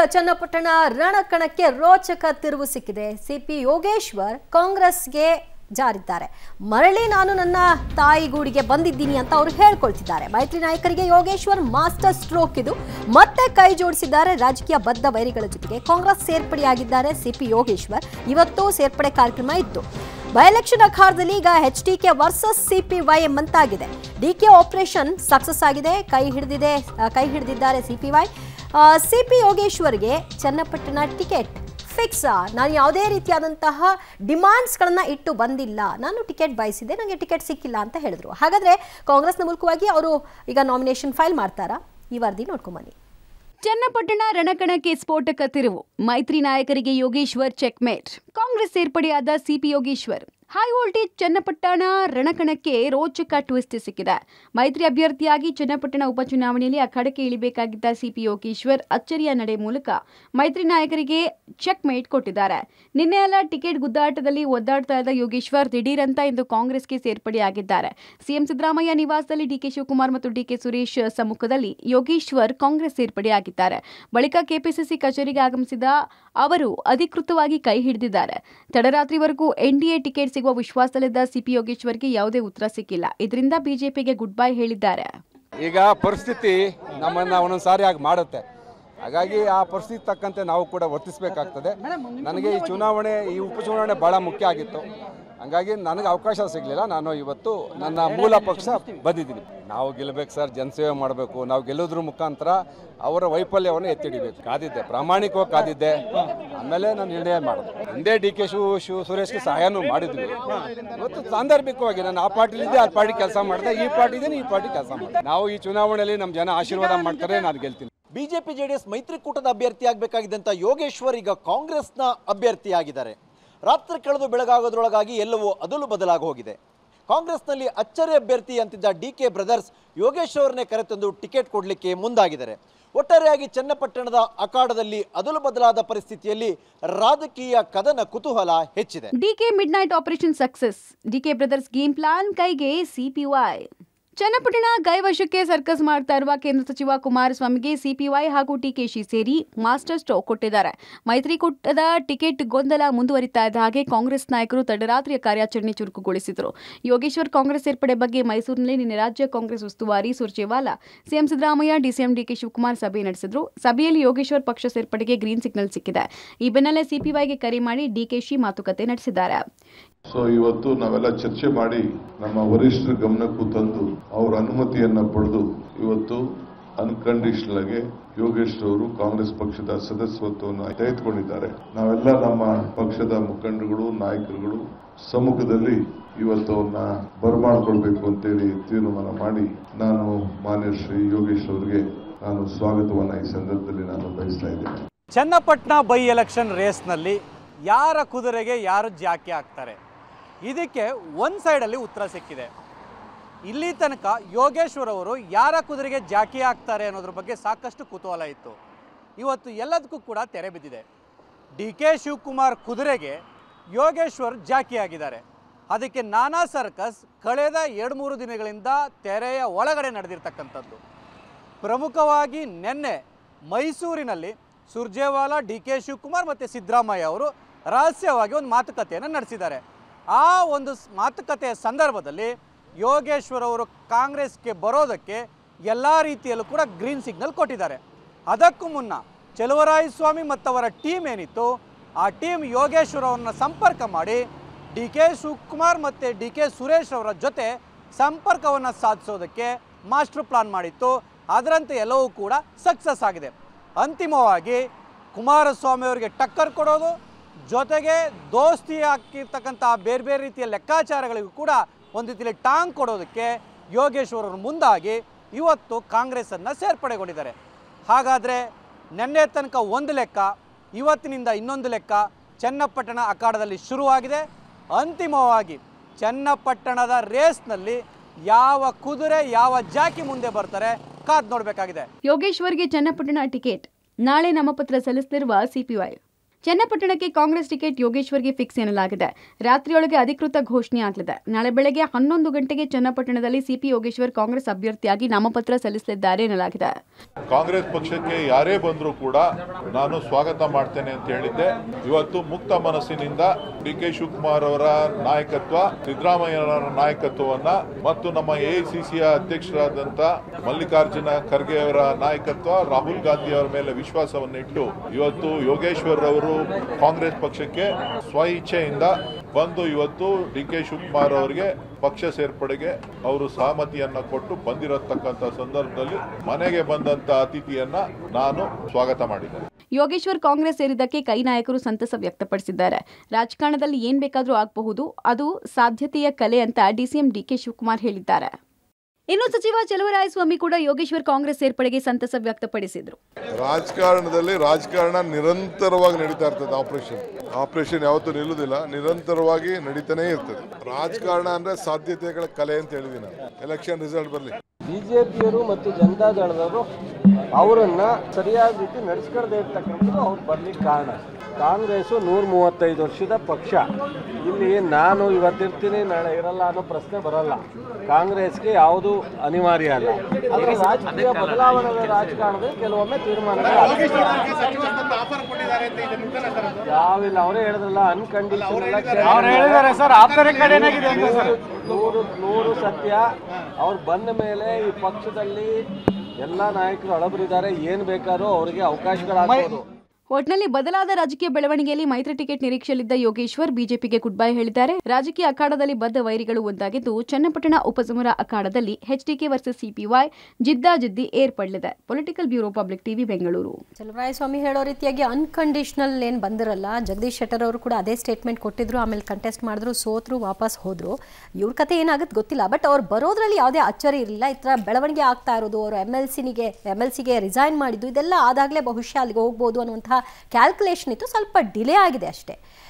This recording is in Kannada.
ಚನ್ನಪಟ್ಟಣ ರಣಕಣಕ್ಕೆ ರೋಚಕ ತಿರುವು ಸಿಕ್ಕಿದೆ ಸಿಪಿ ಯೋಗೇಶ್ವರ್ ಕಾಂಗ್ರೆಸ್ಗೆ ಜಾರಿದ್ದಾರೆ ಮರಳಿ ನಾನು ನನ್ನ ತಾಯಿ ಗೂಡಿಗೆ ಬಂದಿದ್ದೀನಿ ಅಂತ ಅವರು ಹೇಳ್ಕೊಳ್ತಿದ್ದಾರೆ ಮೈತ್ರಿ ನಾಯಕರಿಗೆ ಯೋಗೇಶ್ವರ್ ಮಾಸ್ಟರ್ ಸ್ಟ್ರೋಕ್ ಇದು ಮತ್ತೆ ಕೈ ಜೋಡಿಸಿದ್ದಾರೆ ರಾಜಕೀಯ ಬದ್ಧ ವೈರಿಗಳ ಜೊತೆಗೆ ಕಾಂಗ್ರೆಸ್ ಸೇರ್ಪಡೆಯಾಗಿದ್ದಾರೆ ಸಿಪಿ ಯೋಗೇಶ್ವರ್ ಇವತ್ತು ಸೇರ್ಪಡೆ ಕಾರ್ಯಕ್ರಮ ಇತ್ತು ಬೈ ಎಲೆಕ್ಷನ್ ಅಖಾಡದಲ್ಲಿ ಈಗ H D K versus CP Y ಎಂಬಂತಾಗಿದೆ ಡಿ ಕೆ ಆಪರೇಷನ್ ಸಕ್ಸಸ್ ಆಗಿದೆ ಕೈ ಹಿಡಿದಿದೆ ಆ, ಕೈ ಹಿಡಿದಿದ್ದಾರೆ ಸಿಪಿ ವೈ ಸಿಪಿ ಯೋಗೇಶ್ವರ್ಗೆ ಚನ್ನಪಟ್ಟಣ ಟಿಕೆಟ್ ಫಿಕ್ಸ್ ನಾನು ಯಾವುದೇ ರೀತಿಯಾದಂತಹ ಡಿಮಾಂಡ್ಸ್ಗಳನ್ನ ಇಟ್ಟು ಬಂದಿಲ್ಲ ನಾನು ಟಿಕೆಟ್ ಬಯಸಿದೆ ನನಗೆ ಟಿಕೆಟ್ ಸಿಕ್ಕಿಲ್ಲ ಅಂತ ಹೇಳಿದ್ರು ಹಾಗಾದ್ರೆ ಕಾಂಗ್ರೆಸ್ನ ಮೂಲಕವಾಗಿ ಅವರು ಈಗ ನಾಮಿನೇಷನ್ ಫೈಲ್ ಮಾಡ್ತಾರಾ ಈ ವರದಿ ನೋಡ್ಕೊಂಬನ್ನಿ ಚನ್ನಪಟ್ಟಣ ರಣಕಣಕ್ಕೆ ಸ್ಫೋಟಕ ತಿರುವು ಮೈತ್ರಿ ನಾಯಕರಿಗೆ ಯೋಗೇಶ್ವರ್ ಚೆಕ್ಮೇಟ್ ಕಾಂಗ್ರೆಸ್ ಸೇರ್ಪಡೆಯಾದ CP Yogeshwar high voltage Channapatna ರಣಕಣಕ್ಕೆ ರೋಚಕ ಟ್ವಿಸ್ಟ್ ಸಿಕ್ಕಿದೆ ಮೈತ್ರಿ ಅಭ್ಯರ್ಥಿಯಾಗಿ ಚನ್ನಪಟ್ಟಣ ಉಪಚುನಾವಣೆಯಲ್ಲಿ ಅಖಾಡಕ್ಕೆ ಇಳಿಬೇಕಾಗಿದ್ದ ಸಿಪಿ ಯೋಗೇಶ್ವರ್ ಅಚ್ಚರಿಯ ನಡೆ ಮೂಲಕ ಮೈತ್ರಿ ನಾಯಕರಿಗೆ ಚೆಕ್ ಮೇಟ್ ಕೊಟ್ಟಿದ್ದಾರೆ ನಿನ್ನೆ ಎಲ್ಲ ಟಿಕೆಟ್ ಗುದ್ದಾಟದಲ್ಲಿ ಒದ್ದಾಡ್ತಾ ಇದ್ದ ಯೋಗೇಶ್ವರ್ ದಿಢೀರಂತ ಇಂದು ಕಾಂಗ್ರೆಸ್ಗೆ ಸೇರ್ಪಡೆಯಾಗಿದ್ದಾರೆ ಸಿಎಂ ಸಿದ್ದರಾಮಯ್ಯ ನಿವಾಸದಲ್ಲಿ ಡಿಕೆ ಶಿವಕುಮಾರ್ ಮತ್ತು ಡಿಕೆ ಸುರೇಶ್ ಸಮ್ಮುಖದಲ್ಲಿ ಯೋಗೇಶ್ವರ್ ಕಾಂಗ್ರೆಸ್ ಸೇರ್ಪಡೆಯಾಗಿದ್ದಾರೆ ಬಳಿಕ ಕೆಪಿಸಿಸಿ ಕಚೇರಿಗೆ ಆಗಮಿಸಿದ ಅವರು ಅಧಿಕೃತವಾಗಿ ಕೈ ಹಿಡಿದಿದ್ದಾರೆ ತಡರಾತ್ರಿವರೆಗೂ ಎನ್ಡಿಎ ಟಿಕೆಟ್ ಸಿಗುವ ವಿಶ್ವಾಸದಲ್ಲಿದ್ದ ಸಿಪಿ ಯೋಗೇಶ್ವರ್ಗೆ ಯಾವುದೇ ಉತ್ತರ ಸಿಕ್ಕಿಲ್ಲ ಇದರಿಂದ ಬಿಜೆಪಿಗೆ ಗುಡ್ ಬೈ ಹೇಳಿದ್ದಾರೆ ಈಗ ಪರಿಸ್ಥಿತಿ ನಮ್ಮನ್ನು ಒಂದೊಂದು ಸಾರಿ ಆಗಿ ಮಾಡುತ್ತೆ ಹಾಗಾಗಿ ಆ ಪರಿಸ್ಥಿತಿ ತಕ್ಕಂತೆ ನಾವು ಕೂಡ ವರ್ತಿಸಬೇಕಾಗ್ತದೆ ನನಗೆ ಈ ಚುನಾವಣೆ ಈ ಉಪಚುನಾವಣೆ ಭಾಳ ಮುಖ್ಯ ಆಗಿತ್ತು ಹಂಗಾಗಿ ನನಗೆ ಅವಕಾಶ ಸಿಗಲಿಲ್ಲ ನಾನು ಇವತ್ತು ನನ್ನ ಮೂಲ ಪಕ್ಷ ಬಂದಿದ್ದೀನಿ ನಾವು ಗೆಲ್ಲಬೇಕು ಸರ್ ಜನಸೇವೆ ಮಾಡಬೇಕು ನಾವು ಗೆಲ್ಲೋದ್ರ ಮುಖಾಂತರ ಅವರ ವೈಫಲ್ಯವನ್ನು ಎತ್ತಿಡಿಬೇಕು ಕಾದಿದ್ದೆ ಪ್ರಾಮಾಣಿಕವಾಗಿ ಕಾದಿದ್ದೆ ಆಮೇಲೆ ನಾನು ನಿರ್ಣಯ ಮಾಡಿದೆ ಹಿಂದೆ ಡಿ ಕೆ ಶಿವ ಶಿವ ಸುರೇಶ್ಗೆ ಸಹಾಯನೂ ಮಾಡಿದ್ವಿ ಇವತ್ತು ಸಾಂದರ್ಭಿಕವಾಗಿ ನಾನು ಆ ಪಾರ್ಟಿಲಿದ್ದೆ ಆ ಪಾರ್ಟಿ ಕೆಲಸ ಮಾಡಿದೆ ಈ ಪಾರ್ಟಿ ಇದ್ದೀನಿ ಈ ಪಾರ್ಟಿ ಕೆಲಸ ಮಾಡಿದೆ ನಾವು ಈ ಚುನಾವಣೆಯಲ್ಲಿ ನಮ್ಮ ಜನ ಆಶೀರ್ವಾದ ಮಾಡ್ತಾರೆ ನಾನು ಗೆಲ್ತೀನಿ ಬಿಜೆಪಿ ಜೆಡಿಎಸ್ ಮೈತ್ರಿಕೂಟದ ಅಭ್ಯರ್ಥಿ ಆಗಬೇಕಾಗಿದ್ದಂಥ ಯೋಗೇಶ್ವರ್ ಈಗ ಕಾಂಗ್ರೆಸ್ನ ಅಭ್ಯರ್ಥಿಯಾಗಿದ್ದಾರೆ ರಾತ್ರಿ ಕಳೆದು ಬೆಳಗಾಗೋದ್ರೊಳಗಾಗಿ ಎಲ್ಲವೂ ಅದಲು ಬದಲಾಗಿ ಹೋಗಿದೆ ಕಾಂಗ್ರೆಸ್ನಲ್ಲಿ ಅಚ್ಚರಿ ಅಭ್ಯರ್ಥಿ ಅಂತಿದ್ದ ಡಿ ಕೆ ಬ್ರದರ್ಸ್ ಯೋಗೇಶ್ವರ್ನೇ ಕರೆತಂದು ಟಿಕೆಟ್ ಕೊಡಲಿಕ್ಕೆ ಮುಂದಾಗಿದ್ದಾರೆ ಒಟ್ಟಾರೆಯಾಗಿ ಚನ್ನಪಟ್ಟಣದ ಅಖಾಡದಲ್ಲಿ ಅದಲು ಬದಲಾದ ಪರಿಸ್ಥಿತಿಯಲ್ಲಿ ರಾಜಕೀಯ ಕದನ ಕುತೂಹಲ ಹೆಚ್ಚಿದೆ DK midnight operation success DK brothers game plan ಕೈಗೆ ಸಿಪಿವೈ ಚನ್ನಪಟ್ಟಣ ಕೈವಶಕ್ಕೆ ಸರ್ಕಸ್ ಮಾಡ್ತಾ ಇರುವ ಕೇಂದ್ರ ಸಚಿವ ಕುಮಾರಸ್ವಾಮಿಗೆ ಸಿಪಿವೈ ಹಾಗೂ ಟಿಕೆಶಿ ಸೇರಿ ಮಾಸ್ಟರ್ ಸ್ಟ್ರೋಕ್ ಕೊಟ್ಟಿದ್ದಾರೆ ಮೈತ್ರಿಕೂಟದ ಟಿಕೆಟ್ ಗೊಂದಲ ಮುಂದುವರಿತಾ ಇದ್ದ ಹಾಗೆ ಕಾಂಗ್ರೆಸ್ ನಾಯಕರು ತಡರಾತ್ರಿಯ ಕಾರ್ಯಾಚರಣೆ ಚುರುಕುಗೊಳಿಸಿದರು ಯೋಗೇಶ್ವರ್ ಕಾಂಗ್ರೆಸ್ ಸೇರ್ಪಡೆ ಬಗ್ಗೆ ಮೈಸೂರಿನಲ್ಲಿ ನಿನ್ನೆ ರಾಜ್ಯ ಕಾಂಗ್ರೆಸ್ ಉಸ್ತುವಾರಿ Surjewala CM Siddaramaiah DCM DK Shivakumar ಸಭೆ ನಡೆಸಿದ್ರು ಸಭೆಯಲ್ಲಿ ಯೋಗೇಶ್ವರ್ ಪಕ್ಷ ಸೇರ್ಪಡೆಗೆ ಗ್ರೀನ್ ಸಿಗ್ನಲ್ ಸಿಕ್ಕಿದೆ ಈ ಬೆನ್ನಲ್ಲೇ ಸಿಪಿವೈಗೆ ಕರೆ ಮಾಡಿ ಡಿಕೆಶಿ ಮಾತುಕತೆ ನಡೆಸಿದ್ದಾರೆ ಸೊ ಇವತ್ತು ನಾವೆಲ್ಲ ಚರ್ಚೆ ಮಾಡಿ ನಮ್ಮ ವರಿಷ್ಠರ ಗಮನಕ್ಕೂ ತಂದು ಅವರ ಅನುಮತಿಯನ್ನ ಪಡೆದು ಇವತ್ತು ಅನ್ಕಂಡೀಷನಲ್ ಆಗಿ ಯೋಗೇಶ್ ಅವರು ಕಾಂಗ್ರೆಸ್ ಪಕ್ಷದ ಸದಸ್ಯತ್ವವನ್ನು ತೆಗೆದುಕೊಂಡಿದ್ದಾರೆ ನಾವೆಲ್ಲ ನಮ್ಮ ಪಕ್ಷದ ಮುಖಂಡರುಗಳು ನಾಯಕರುಗಳು ಸಮ್ಮುಖದಲ್ಲಿ ಇವತ್ತು ಅವನ್ನ ಬರಮಾಡ್ಕೊಳ್ಬೇಕು ಅಂತೇಳಿ ತೀರ್ಮಾನ ಮಾಡಿ ನಾನು ಮಾನ್ಯ ಶ್ರೀ ಯೋಗೇಶ್ ಅವರಿಗೆ ನಾನು ಸ್ವಾಗತವನ್ನ ಈ ಸಂದರ್ಭದಲ್ಲಿ ನಾನು ಬಯಸ್ತಾ ಇದ್ದೇನೆ ಚನ್ನಪಟ್ಟಣ ಬೈ ಎಲೆಕ್ಷನ್ ರೇಸ್ನಲ್ಲಿ ಯಾರ ಕುದುರೆಗೆ ಯಾರು ಜಾಕಿ ಹಾಕ್ತಾರೆ ಇದಕ್ಕೆ ಒಂದು ಸೈಡಲ್ಲಿ ಉತ್ತರ ಸಿಕ್ಕಿದೆ ಇಲ್ಲಿ ತನಕ ಯೋಗೇಶ್ವರ್ ಅವರು ಯಾರ ಕುದುರೆಗೆ ಜಾಕಿ ಹಾಕ್ತಾರೆ ಅನ್ನೋದ್ರ ಬಗ್ಗೆ ಸಾಕಷ್ಟು ಕುತೂಹಲ ಇತ್ತು ಇವತ್ತು ಎಲ್ಲದಕ್ಕೂ ಕೂಡ ತೆರೆ ಬಿದ್ದಿದೆ ಡಿ ಕೆ ಶಿವಕುಮಾರ್ ಕುದುರೆಗೆ ಯೋಗೇಶ್ವರ್ ಜಾಕಿ ಆಗಿದ್ದಾರೆ ಅದಕ್ಕೆ ನಾನಾ ಸರ್ಕಸ್ ಕಳೆದ ಎರಡು ಮೂರು ದಿನಗಳಿಂದ ತೆರೆಯ ಒಳಗಡೆ ನಡೆದಿರ್ತಕ್ಕಂಥದ್ದು ಪ್ರಮುಖವಾಗಿ ನಿನ್ನೆ ಮೈಸೂರಿನಲ್ಲಿ ಸುರ್ಜೇವಾಲಾ ಡಿ ಕೆ ಶಿವಕುಮಾರ್ ಮತ್ತು ಸಿದ್ದರಾಮಯ್ಯ ಅವರು ರಹಸ್ಯವಾಗಿ ಒಂದು ಮಾತುಕತೆಯನ್ನು ನಡೆಸಿದ್ದಾರೆ ಆ ಒಂದು ಸ್- ಮಾತುಕತೆಯ ಸಂದರ್ಭದಲ್ಲಿ ಯೋಗೇಶ್ವರ್ ಅವರು ಕಾಂಗ್ರೆಸ್ಗೆ ಬರೋದಕ್ಕೆ ಎಲ್ಲ ರೀತಿಯಲ್ಲೂ ಕೂಡ ಗ್ರೀನ್ ಸಿಗ್ನಲ್ ಕೊಟ್ಟಿದ್ದಾರೆ ಅದಕ್ಕೂ ಮುನ್ನ ಸ್ವಾಮಿ ಮತ್ತು ಅವರ ಟೀಮ್ ಏನಿತ್ತು ಆ ಟೀಮ್ ಯೋಗೇಶ್ವರ್ ಅವರನ್ನ ಸಂಪರ್ಕ ಮಾಡಿ ಡಿ ಕೆ ಶಿವಕುಮಾರ್ ಮತ್ತು ಡಿ ಕೆ ಸುರೇಶ್ ಅವರ ಜೊತೆ ಸಂಪರ್ಕವನ್ನು ಸಾಧಿಸೋದಕ್ಕೆ ಮಾಸ್ಟರ್ ಪ್ಲಾನ್ ಮಾಡಿತ್ತು ಅದರಂತೆ ಎಲ್ಲವೂ ಕೂಡ ಸಕ್ಸಸ್ ಆಗಿದೆ ಅಂತಿಮವಾಗಿ ಕುಮಾರಸ್ವಾಮಿ ಅವರಿಗೆ ಟಕ್ಕರ್ ಕೊಡೋದು ಜೊತೆಗೆ ದೋಸ್ತಿ ಹಾಕಿರ್ತಕ್ಕಂಥ ಬೇರೆ ಬೇರೆ ರೀತಿಯ ಲೆಕ್ಕಾಚಾರಗಳಿಗೂ ಕೂಡ ಒಂದು ರೀತಿಯಲ್ಲಿ ಟಾಂಗ್ ಕೊಡೋದಕ್ಕೆ ಯೋಗೇಶ್ವರ್ ಅವರು ಮುಂದಾಗಿ ಇವತ್ತು ಕಾಂಗ್ರೆಸ್ಸನ್ನು ಸೇರ್ಪಡೆಗೊಂಡಿದ್ದಾರೆ ಹಾಗಾದರೆ ನಿನ್ನೆ ತನಕ ಒಂದು ಲೆಕ್ಕ ಇವತ್ತಿನಿಂದ ಇನ್ನೊಂದು ಲೆಕ್ಕ ಚನ್ನಪಟ್ಟಣ ಅಖಾಡದಲ್ಲಿ ಶುರುವಾಗಿದೆ ಅಂತಿಮವಾಗಿ ಚನ್ನಪಟ್ಟಣದ ರೇಸ್ನಲ್ಲಿ ಯಾವ ಕುದುರೆ ಯಾವ ಜಾಕಿ ಮುಂದೆ ಬರ್ತಾರೆ ಕಾದ್ ನೋಡಬೇಕಾಗಿದೆ ಯೋಗೇಶ್ವರ್ಗೆ ಚನ್ನಪಟ್ಟಣ ಟಿಕೆಟ್ ನಾಳೆ ನಾಮಪತ್ರ ಸಲ್ಲಿಸಲಿರುವ ಸಿಪಿವೈ ಚನ್ನಪಟ್ಟಣಕ್ಕೆ ಕಾಂಗ್ರೆಸ್ ಟಿಕೆಟ್ ಯೋಗೇಶ್ವರ್ಗೆ ಫಿಕ್ಸ್ ಎನ್ನಲಾಗಿದೆ ರಾತ್ರಿಯೊಳಗೆ ಅಧಿಕೃತ ಘೋಷಣೆ ಆಗಲಿದೆ ನಾಳೆ ಬೆಳಗ್ಗೆ ಹನ್ನೊಂದು ಗಂಟೆಗೆ ಚನ್ನಪಟ್ಟಣದಲ್ಲಿ ಸಿಪಿ ಯೋಗೇಶ್ವರ್ ಕಾಂಗ್ರೆಸ್ ಅಭ್ಯರ್ಥಿಯಾಗಿ ನಾಮಪತ್ರ ಸಲ್ಲಿಸಲಿದ್ದಾರೆ ಎನ್ನಲಾಗಿದೆ ಕಾಂಗ್ರೆಸ್ ಪಕ್ಷಕ್ಕೆ ಯಾರೇ ಬಂದರೂ ಕೂಡ ನಾನು ಸ್ವಾಗತ ಮಾಡ್ತೇನೆ ಅಂತ ಹೇಳಿದ್ದೆ ಇವತ್ತು ಮುಕ್ತ ಮನಸ್ಸಿನಿಂದ ಡಿ ಕೆ ಶಿವಕುಮಾರ್ ಅವರ ನಾಯಕತ್ವ ಸಿದ್ದರಾಮಯ್ಯನವರ ನಾಯಕತ್ವವನ್ನ ಮತ್ತು ನಮ್ಮ ಎಐಸಿಸಿಯ ಅಧ್ಯಕ್ಷರಾದಂತ ಮಲ್ಲಿಕಾರ್ಜುನ ಖರ್ಗೆ ಅವರ ನಾಯಕತ್ವ ರಾಹುಲ್ ಗಾಂಧಿ ಅವರ ಮೇಲೆ ವಿಶ್ವಾಸವನ್ನು ಇಟ್ಟು ಇವತ್ತು ಯೋಗೇಶ್ವರ್ ಅವರು ಕಾಂಗ್ರೆಸ್ ಪಕ್ಷಕ್ಕೆ ಸ್ವ ಇಚ್ಛೆಯಿಂದ ಬಂದು ಇವತ್ತು ಡಿ ಕೆ ಶಿವಕುಮಾರ್ ಅವರಿಗೆ ಪಕ್ಷ ಸೇರ್ಪಡೆಗೆ ಅವರು ಸಹಮತಿಯನ್ನ ಕೊಟ್ಟು ಬಂದಿರತಕ್ಕಂತ ಸಂದರ್ಭದಲ್ಲಿ ಮನೆಗೆ ಬಂದಂತ ಅತಿಥಿಯನ್ನ ನಾನು ಸ್ವಾಗತ ಮಾಡಿದ್ದೇನೆ ಯೋಗೇಶ್ವರ್ ಕಾಂಗ್ರೆಸ್ ಸೇರಿದ್ದಕ್ಕೆ ಕೈ ನಾಯಕರು ಸಂತಸ ವ್ಯಕ್ತಪಡಿಸಿದ್ದಾರೆ ರಾಜಕಾರಣದಲ್ಲಿ ಏನ್ ಬೇಕಾದರೂ ಆಗಬಹುದು ಅದು ಸಾಧ್ಯತೆಯ ಕಲೆ ಅಂತ ಡಿಸಿಎಂ ಡಿಕೆ ಶಿವಕುಮಾರ್ ಹೇಳಿದ್ದಾರೆ ಇನ್ನು ಸಚಿವ ಚಲುವರಾಯಸ್ವಾಮಿ ಕೂಡ ಯೋಗೇಶ್ವರ್ ಕಾಂಗ್ರೆಸ್ ಸೇರ್ಪಡೆಗೆ ಸಂತಸ ವ್ಯಕ್ತಪಡಿಸಿದ್ರು ರಾಜಕಾರಣದಲ್ಲಿ ರಾಜಕಾರಣ ನಿರಂತರವಾಗಿ ನಡೀತಾ ಇರ್ತದೆ ಆಪರೇಷನ್ ಆಪರೇಷನ್ ಯಾವತ್ತೂ ನಿಲ್ಲುವುದಿಲ್ಲ ನಿರಂತರವಾಗಿ ನಡೀತಾನೆ ಇರ್ತದೆ ರಾಜಕಾರಣ ಅಂದ್ರೆ ಸಾಧ್ಯತೆಗಳ ಕಲೆ ಅಂತ ಹೇಳಿದ್ದೀನಿ ನಾನು ಎಲೆಕ್ಷನ್ ರಿಸಲ್ಟ್ ಬರಲಿ ಬಿಜೆಪಿಯವರು ಮತ್ತು ಜನತಾದಳದವರು ಅವರನ್ನ ಸರಿಯಾದ ರೀತಿ ನಡೆಸ್ಕೊಳ್ದೇ ಇರ್ತಕ್ಕಂಥದ್ದು ಅವ್ರು ಬರ್ಲಿಕ್ಕೆ ಕಾರಣ ಕಾಂಗ್ರೆಸ್ಸು ನೂರ ಮೂವತ್ತೈದು ವರ್ಷದ ಪಕ್ಷ ಇಲ್ಲಿ ನಾನು ಇವತ್ತಿರ್ತೀನಿ ನಾಳೆ ಇರಲ್ಲ ಅನ್ನೋ ಪ್ರಶ್ನೆ ಬರಲ್ಲ ಕಾಂಗ್ರೆಸ್ಗೆ ಯಾವುದು ಅನಿವಾರ್ಯ ಅಲ್ಲ ಆದರೆ ರಾಜಕೀಯ ಬದಲಾವಣೆಯ ರಾಜಕಾರಣದಲ್ಲಿ ಕೆಲವೊಮ್ಮೆ ತೀರ್ಮಾನಗಳು ಯಾವಿಲ್ಲ ಅವರೇ ಹೇಳಿದ್ರಲ್ಲ ಅನ್ಕಂಡೀಷನ್ ಸರ್ ಆಪ್ತರ ಕಡೆನಾಗಿದೆ ನೂರು ನೂರು ಸತ್ಯ ಅವ್ರು ಬಂದ ಮೇಲೆ ಈ ಪಕ್ಷದಲ್ಲಿ ಎಲ್ಲ ನಾಯಕರು ಹಳಬರಿದ್ದಾರೆ ಏನ್ ಬೇಕಾದ್ರೂ ಅವರಿಗೆ ಅವಕಾಶಗಳಾಗ್ಬೋದು ಒಟ್ನಲ್ಲಿ ಬದಲಾದ ರಾಜಕೀಯ ಬೆಳವಣಿಗೆಯಲ್ಲಿ ಮೈತ್ರಿ ಟಿಕೆಟ್ ನಿರೀಕ್ಷೆಯಲ್ಲಿದ್ದ ಯೋಗೇಶ್ವರ್ ಬಿಜೆಪಿಗೆ ಗುಡ್ ಬೈ ಹೇಳಿದ್ದಾರೆ ರಾಜಕೀಯ ಅಖಾಡದಲ್ಲಿ ಬದ್ಧ ವೈರಿಗಳು ಒಂದಾಗಿದ್ದು ಚನ್ನಪಟ್ಟಣ ಉಪಸಮರ ಅಖಾಡದಲ್ಲಿ ಎಚ್ಡಿಕೆ ವರ್ಸಸ್ ಸಿಪಿವೈ ಜಿದ್ದಾಜಿದ್ದಿ ಏರ್ಪಡಲಿದೆ political bureau public TV Bengaluru Chaluvarayaswamy ಹೇಳೋ ರೀತಿಯಾಗಿ ಅನ್ಕಂಡೀಷನಲ್ ಏನು ಬಂದಿರಲ್ಲ ಜಗದೀಶ್ ಶೆಟ್ಟರ್ ಅವರು ಕೂಡ ಅದೇ ಸ್ಟೇಟ್ಮೆಂಟ್ ಕೊಟ್ಟಿದ್ರು ಆಮೇಲೆ ಕಂಟೆಸ್ಟ್ ಮಾಡಿದ್ರು ಸೋತ್ರು ವಾಪಸ್ ಹೋದ್ರು ಇವ್ರ ಕತೆ ಏನಾಗುತ್ತೆ ಗೊತ್ತಿಲ್ಲ ಬಟ್ ಅವ್ರು ಬರೋದ್ರಲ್ಲಿ ಯಾವುದೇ ಅಚ್ಚರಿ ಇರಲಿಲ್ಲ ಈ ಥರ ಬೆಳವಣಿಗೆ ಆಗ್ತಾ ಇರೋದು ಅವರು ಎಮ್ ಎಲ್ ಸಿನಿಗೆ ಎಮ್ ಎಲ್ ಸಿಗೆ ರಿಸೈನ್ ಮಾಡಿದ್ದು ಇದೆಲ್ಲ ಆದಾಗಲೇ ಬಹುಶಃ ಅಲ್ಲಿಗೆ ಹೋಗ್ಬೋದು ಅನ್ನುವಂಥ ಕ್ಯಾಲ್ಕುಲೇಷನ್ ಇತ್ತು ಸ್ವಲ್ಪ ಡಿಲೇ ಆಗಿದೆ ಅಷ್ಟೇ